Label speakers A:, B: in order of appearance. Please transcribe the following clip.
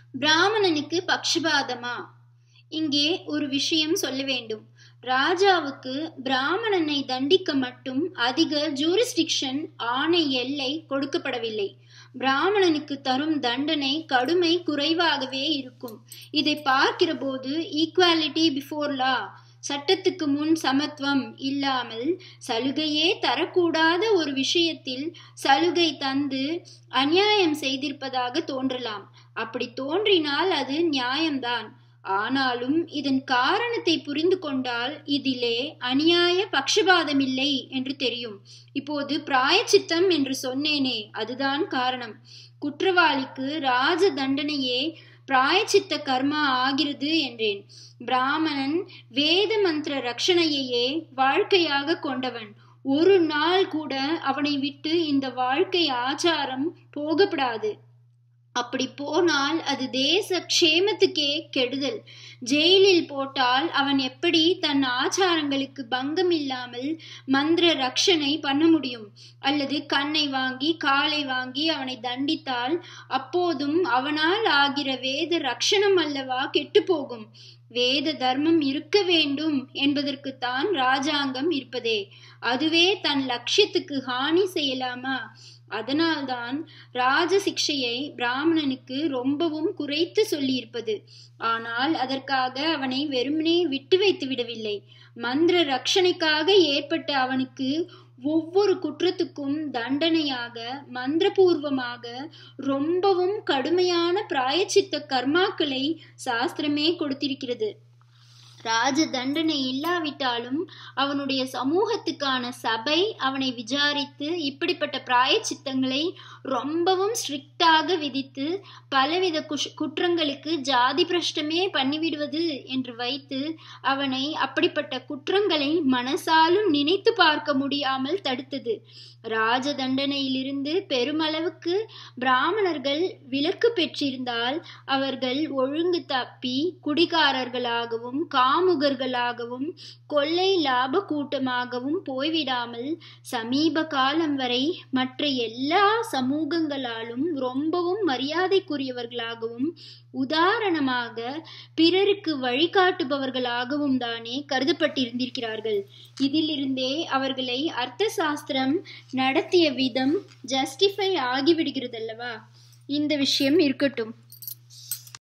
A: பிராமணனுக்கு பக்ஷபாதமா இங்கே ஒரு விஷயம் சொல்ல வேண்டும் ராஜாவுக்கு பிராமணனை தண்டிக்க மட்டும் அதிக ஜூரிஸ்டிக்ஷன் ஆணை எல்லை கொடுக்கப்படவில்லை பிராமணனுக்கு தரும் தண்டனை கடுமை குறைவாகவே இருக்கும் இதை பார்க்கிற போது ஈக்குவாலிட்டி பிஃபோர் லா சட்டத்துக்கு முன் சமத்துவம் இல்லாமல் சலுகையே தரக்கூடாத ஒரு விஷயத்தில் சலுகை தந்து அநியாயம் செய்திருப்பதாக தோன்றலாம் அப்படி தோன்றினால் அது நியாயம்தான் ஆனாலும் இதன் காரணத்தை புரிந்து கொண்டால் இதிலே அநியாய பக்ஷபாதமில்லை என்று தெரியும் இப்போது பிராயச்சித்தம் என்று சொன்னேனே அதுதான் காரணம் குற்றவாளிக்கு ராஜ தண்டனையே பிராயச்சித்த கர்மா ஆகிறது என்றேன் பிராமணன் வேத மந்திர ரட்சணையையே வாழ்க்கையாக கொண்டவன் ஒரு நாள் கூட அவனை விட்டு இந்த வாழ்க்கை ஆச்சாரம் போகப்படாது அப்படி போனால் அது தேச க்ஷேமத்துக்கே கெடுதல் ஜெயிலில் போட்டால் அவன் எப்படி தன் ஆச்சாரங்களுக்கு பங்கம் இல்லாமல் மந்திர ரக்ஷனை பண்ண முடியும் அல்லது கண்ணை வாங்கி காலை வாங்கி அவனை தண்டித்தால் அப்போதும் அவனால் ஆகிற வேத ரக்ஷணம் அல்லவா கெட்டு போகும் வேத தர்மம் இருக்க வேண்டும் என்பதற்குத்தான் ராஜாங்கம் இருப்பதே அதுவே தன் லட்சியத்துக்கு ஹானி செய்யலாமா அதனால்தான் ராஜ சிக்ஷையை பிராமணனுக்கு ரொம்பவும் குறைத்து சொல்லியிருப்பது ஆனால் அதற்காக அவனை வெறுமனே விட்டு வைத்து விடவில்லை மந்திர ரட்சணைக்காக ஏற்பட்ட அவனுக்கு ஒவ்வொரு குற்றத்துக்கும் தண்டனையாக மந்திரபூர்வமாக ரொம்பவும் கடுமையான பிராயச்சித்த கர்மாக்களை சாஸ்திரமே கொடுத்திருக்கிறது ராஜ தண்டனை இல்லாவிட்டாலும் அவனுடைய சமூகத்துக்கான சபை அவனை விசாரித்து இப்படிப்பட்ட பிராயச்சித்தங்களை ரொம்பவும் ஸ்ட்ரிக்டாக விதித்து பலவித குஷ் குற்றங்களுக்கு ஜாதி பிரஷ்டமே பண்ணிவிடுவது என்று வைத்து அவனை அப்படிப்பட்ட குற்றங்களை மனசாலும் நினைத்து பார்க்க முடியாமல் தடுத்தது ராஜ தண்டனையிலிருந்து பெருமளவுக்கு பிராமணர்கள் விலக்கு பெற்றிருந்தால் அவர்கள் ஒழுங்கு தப்பி குடிகாரர்களாகவும் காமுகர்களாகவும் கொள்ளை லாப கூட்டமாகவும் போய்விடாமல் சமீப காலம் வரை மற்ற எல்லா சமூகங்களாலும் ரொம்பவும் மரியாதைக்குரியவர்களாகவும் உதாரணமாக பிறருக்கு வழிகாட்டுபவர்களாகவும் தானே கருதப்பட்டிருந்திருக்கிறார்கள் இதிலிருந்தே அவர்களை அர்த்த சாஸ்திரம் நடத்திய விதம் ஜஸ்டிஃபை ஆகிவிடுகிறதல்லவா இந்த விஷயம் இருக்கட்டும்